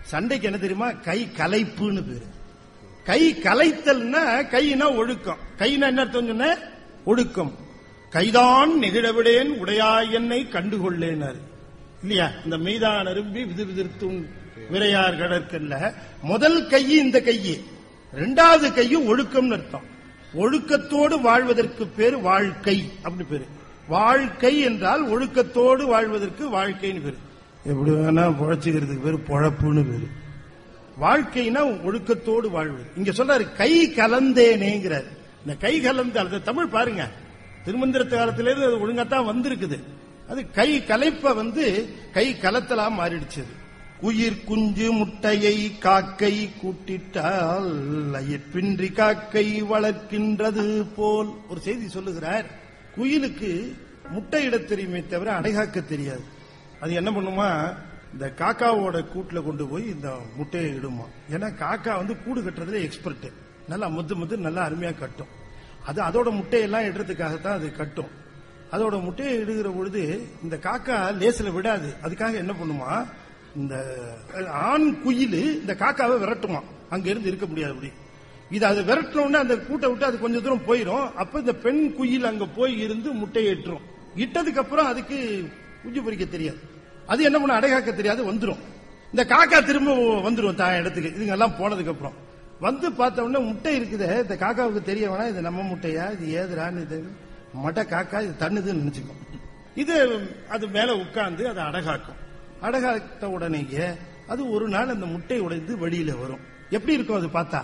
சண்டைக்கு என்ன தெரியுமா கை கலைப்புன்னு பேரு கை கலைத்தல்னா கைனா ஒழுக்கம் கைனா என்ன அர்த்தம் சொன்ன ஒழுக்கம் கைதான் நெகிழவிடேன் உடையாய் என்னை கண்டுகொள்ளேனாரு இல்லையா இந்த மெய்தான் அரும்பி விது விதிர்த்தும் விரையார் கடற்கல்ல முதல் கை இந்த கையே ரெண்டாவது கையும் ஒழுக்கம்னு அர்த்தம் ஒழுக்கத்தோடு வாழ்வதற்கு பேரு வாழ்க்கை அப்படி பேரு வாழ்க்கை என்றால் ஒழுக்கத்தோடு வாழ்வதற்கு வாழ்க்கைன்னு பேரு எப்படி வேணா பொழைச்சுக்கிறதுக்கு பேரு பொழப்புன்னு பேரு வாழ்க்கைனா ஒழுக்கத்தோடு வாழ்வது இங்க சொல்றாரு கை கலந்தேனேங்கிறார் இந்த கை கலந்து அது தமிழ் பாருங்க திருமந்திரத்து காலத்திலேருந்து அது ஒழுங்காத்தான் வந்திருக்குது அது கை கலைப்ப வந்து கை கலத்தலா மாறிடுச்சு அது. உயிர் குஞ்சு முட்டையை காக்கை கூட்டிட்டால் அயிற்பின்றி காக்கை வளர்க்கின்றது போல் ஒரு செய்தி சொல்லுகிறார் குயிலுக்கு முட்டையிடத் தெரியுமே தவிர அடைகாக்க தெரியாது அது என்ன பண்ணுமா இந்த காக்காவோட கூட்டுல கொண்டு போய் இந்த முட்டையை இடுமா ஏன்னா காக்கா வந்து கூடு கட்டுறதுல எக்ஸ்பர்ட் நல்லா முத்து முத்து நல்லா அருமையா கட்டும் அது அதோட முட்டையெல்லாம் இடுறதுக்காகத்தான் அது கட்டும் அதோட முட்டையை இடுகிற பொழுது இந்த காக்கா லேசில் விடாது அதுக்காக என்ன பண்ணுமா இந்த ஆண் குயில் இந்த காக்காவை விரட்டுமா அங்க இருந்து இருக்க முடியாது அப்படி இது அது விரட்டினோடனே அந்த கூட்டை விட்டு அது கொஞ்சம் தூரம் போயிடும் அப்ப இந்த பெண் குயில் அங்க போய் இருந்து முட்டையை இட்டுரும் இட்டதுக்கு அப்புறம் அதுக்கு குஞ்சு பொறிக்க தெரியாது அது என்ன பண்ண அடைகாக்க தெரியாது வந்துரும் இந்த காக்கா திரும்ப வந்துரும் தான் இடத்துக்கு இதுங்க எல்லாம் போனதுக்கு அப்புறம் வந்து பார்த்த உடனே முட்டை இருக்குதே இந்த காக்காவுக்கு தெரிய வேணா இது நம்ம முட்டையா இது ஏதுரான்னு இது மட்டை காக்கா இது தண்ணுதுன்னு நினைச்சுக்கும் இது அது மேல உட்கார்ந்து அதை அடகாக்கும் அடகாத்த உடனேயே அது ஒரு நாள் அந்த முட்டை உடைந்து வெளியில வரும் எப்படி இருக்கும் அது பார்த்தா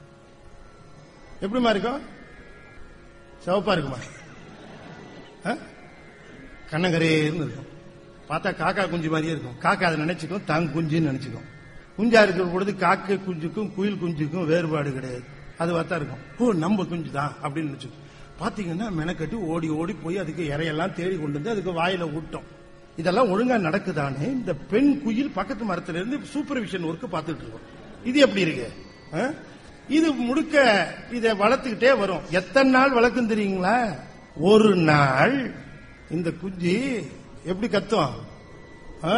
எப்படிமா இருக்கும் சிவப்பா இருக்குமா ஆ? கண்ணகரேன்னு இருக்கும் பார்த்தா காக்கா குஞ்சு மாதிரியே இருக்கும் காக்கா அதை நினைச்சுக்கும் தான் குஞ்சுன்னு நினைச்சுக்கும் குஞ்சா இருக்கிற பொழுது காக்கை குஞ்சுக்கும் குயில் குஞ்சுக்கும் வேறுபாடு கிடையாது அது பார்த்தா இருக்கும் ஓ நம்ம குஞ்சு தான் அப்படின்னு நினைச்சுக்கும் பாத்தீங்கன்னா மெனக்கட்டி ஓடி ஓடி போய் அதுக்கு இறையெல்லாம் தேடி கொண்டு வந்து அதுக்கு வாயில ஊட்டும் இதெல்லாம் ஒழுங்கா நடக்குதானே இந்த பெண் குயில் பக்கத்து மரத்துல இருந்து சூப்பர்விஷன் ஒர்க் பார்த்துட்டு இருக்கும் இது எப்படி இருக்கு ஆ? இது முழுக்க இதை வளர்த்துக்கிட்டே வரும் எத்தனை நாள் வளர்க்கும் தெரியுங்களா ஒரு நாள் இந்த குஞ்சு எப்படி கத்தும் ஆ?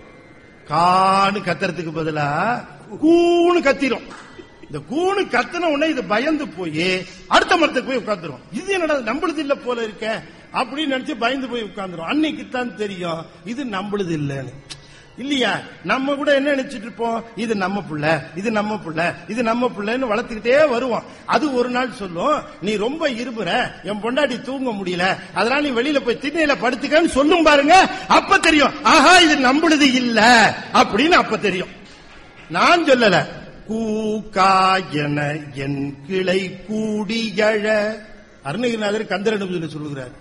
கான்னு கத்துறதுக்கு பதிலா கூன்னு கத்திரும் இந்த கூணு கத்துன உடனே இது பயந்து போய் அடுத்த மரத்துக்கு போய் உட்கார்ந்துரும் இது என்னடா நம்மளுது இல்ல போல இருக்க அப்படின்னு நினைச்சு பயந்து போய் உட்கார்ந்துரும் அன்னைக்கு தான் தெரியும் இது நம்மளுது இல்லன்னு இல்லையா நம்ம கூட என்ன நினைச்சிட்டு இருப்போம் இது நம்ம புள்ள இது நம்ம புள்ள இது நம்ம புள்ளன்னு வளர்த்துக்கிட்டே வருவோம் அது ஒரு நாள் சொல்லும் நீ ரொம்ப இருபுற என் பொண்டாட்டி தூங்க முடியல அதனால நீ வெளியில போய் திண்ணையில படுத்துக்கன்னு சொல்லும் பாருங்க அப்ப தெரியும் ஆஹா இது நம்மளுது இல்ல அப்படின்னு அப்ப தெரியும் நான் சொல்லல கூகா என என் கிளை கூடியழ அருணகிரிநாதர் கந்தரனுபதியில் சொல்லுகிறார்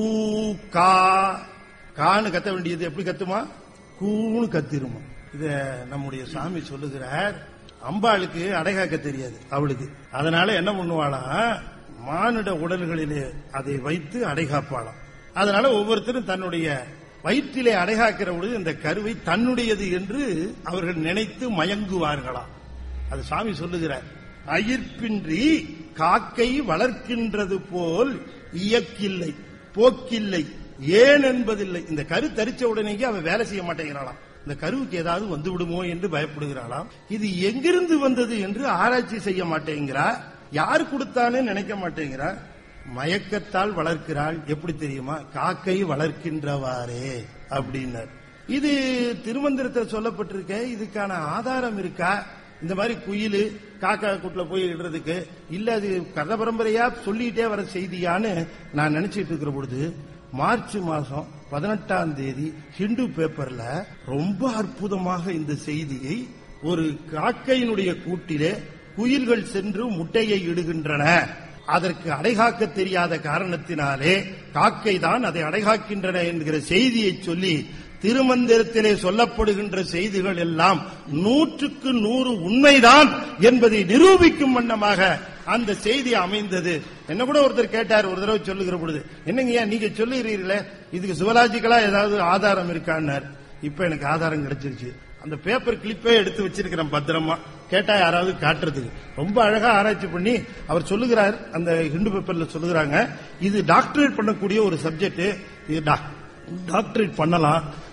கூகா கான்னு கத்த வேண்டியது எப்படி கத்துமா கூன்னு கத்திருமா இத நம்முடைய சாமி சொல்லுகிறார் அம்பாளுக்கு அடைகாக்க தெரியாது அவளுக்கு அதனால என்ன பண்ணுவாளாம் மானிட உடல்களிலே அதை வைத்து அடைகாப்பாளாம் அதனால ஒவ்வொருத்தரும் தன்னுடைய வயிற்றிலே அடைகாக்கிற பொழுது இந்த கருவை தன்னுடையது என்று அவர்கள் நினைத்து மயங்குவார்களாம் அது சாமி சொல்லுகிறார் அயிர்ப்பின்றி காக்கை வளர்க்கின்றது போல் இயக்கில்லை போக்கில்லை ஏன் என்பதில்லை இந்த கரு தரிச்ச உடனேயே அவன் வேலை செய்ய மாட்டேங்கிறாளாம் இந்த கருவுக்கு ஏதாவது வந்து விடுமோ என்று பயப்படுகிறாளாம் இது எங்கிருந்து வந்தது என்று ஆராய்ச்சி செய்ய மாட்டேங்கிறா யார் கொடுத்தானே நினைக்க மாட்டேங்கிறா மயக்கத்தால் வளர்க்கிறாள் எப்படி தெரியுமா காக்கை வளர்க்கின்றவாறே அப்படின்னார் இது திருமந்திரத்தில் சொல்லப்பட்டிருக்க இதுக்கான ஆதாரம் இருக்கா இந்த மாதிரி குயில் காக்கா கூட்டுல போய் இடுறதுக்கு இல்ல அது கதை பரம்பரையா சொல்லிட்டே வர செய்தியான்னு நான் நினைச்சிட்டு இருக்கிற பொழுது மார்ச் மாசம் பதினெட்டாம் தேதி ஹிந்து பேப்பர்ல ரொம்ப அற்புதமாக இந்த செய்தியை ஒரு காக்கையினுடைய கூட்டிலே குயில்கள் சென்று முட்டையை இடுகின்றன அதற்கு அடைகாக்க தெரியாத காரணத்தினாலே காக்கை தான் அதை அடைகாக்கின்றன என்கிற செய்தியை சொல்லி திருமந்திரத்திலே சொல்லப்படுகின்ற செய்திகள் எல்லாம் நூற்றுக்கு நூறு உண்மைதான் என்பதை நிரூபிக்கும் வண்ணமாக அந்த செய்தி அமைந்தது என்ன கூட ஒருத்தர் கேட்டார் ஒரு தடவை சொல்லுகிற பொழுது என்னங்கய்யா நீங்க சொல்லுகிறீர்களே இதுக்கு சுவலாஜிக்கலா ஏதாவது ஆதாரம் இருக்கான்னார் இப்ப எனக்கு ஆதாரம் கிடைச்சிருச்சு அந்த பேப்பர் கிளிப்பே எடுத்து வச்சிருக்கிறேன் பத்திரமா கேட்டா யாராவது காட்டுறதுக்கு ரொம்ப அழகா ஆராய்ச்சி பண்ணி அவர் சொல்லுகிறார் அந்த ஹிந்து பேப்பர்ல சொல்லுகிறாங்க இது டாக்டரேட் பண்ணக்கூடிய ஒரு சப்ஜெக்ட் இது டாக்டரேட் பண்ணலாம்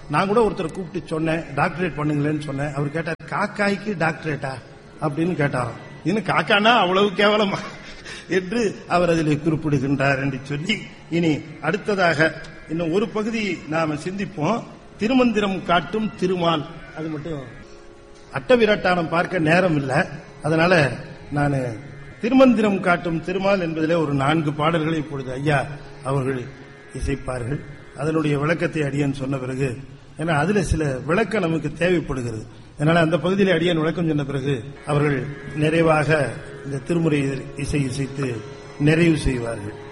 நான் கூட ஒருத்தர் கூப்பிட்டு சொன்னேன் டாக்டரேட் பண்ணுங்களேன்னு சொன்னேன் அவர் கேட்டார் காக்காய்க்கு டாக்டரேட்டா அப்படின்னு கேட்டாராம் இன்னும் காக்கானா அவ்வளவு கேவலமா என்று அவர் அதில் குறிப்பிடுகின்றார் என்று சொல்லி இனி அடுத்ததாக இன்னும் ஒரு பகுதி நாம சிந்திப்போம் திருமந்திரம் காட்டும் திருமால் அது மட்டும் அட்டவிராட்டானம் பார்க்க நேரம் இல்லை அதனால நான் திருமந்திரம் காட்டும் திருமால் என்பதிலே ஒரு நான்கு பாடல்களை இப்பொழுது ஐயா அவர்கள் இசைப்பார்கள் அதனுடைய விளக்கத்தை அடியன் சொன்ன பிறகு ஏன்னா அதுல சில விளக்கம் நமக்கு தேவைப்படுகிறது அதனால அந்த பகுதியிலே அடியன் விளக்கம் சொன்ன பிறகு அவர்கள் நிறைவாக இந்த திருமுறை இசை இசைத்து நிறைவு செய்வார்கள்